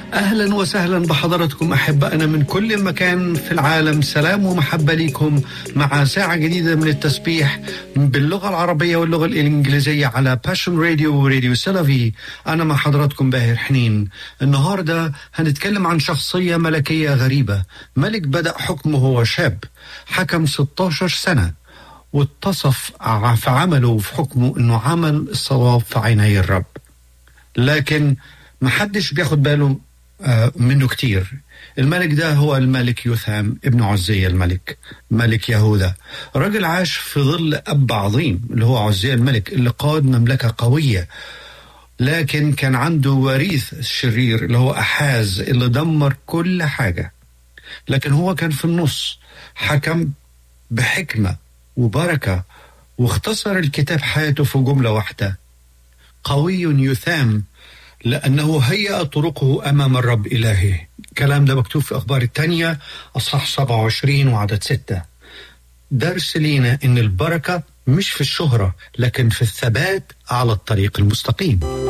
اهلا وسهلا بحضراتكم احبائنا من كل مكان في العالم سلام ومحبه لكم مع ساعه جديده من التسبيح باللغه العربيه واللغه الانجليزيه على باشن راديو وراديو سلفي انا مع حضراتكم باهر حنين النهارده هنتكلم عن شخصيه ملكيه غريبه ملك بدا حكمه وهو شاب حكم 16 سنه واتصف في عمله وفي حكمه انه عمل الصواب في عيني الرب لكن محدش بياخد باله منه كتير الملك ده هو الملك يوثام ابن عزية الملك ملك يهوذا راجل عاش في ظل أب عظيم اللي هو عزية الملك اللي قاد مملكة قوية لكن كان عنده وريث شرير اللي هو أحاز اللي دمر كل حاجة لكن هو كان في النص حكم بحكمة وبركة واختصر الكتاب حياته في جملة واحدة قوي يثام لأنه هيأ طرقه أمام الرب إلهه الكلام ده مكتوب في أخبار الثانية أصحاح 27 وعدد 6 درس لينا إن البركة مش في الشهرة لكن في الثبات على الطريق المستقيم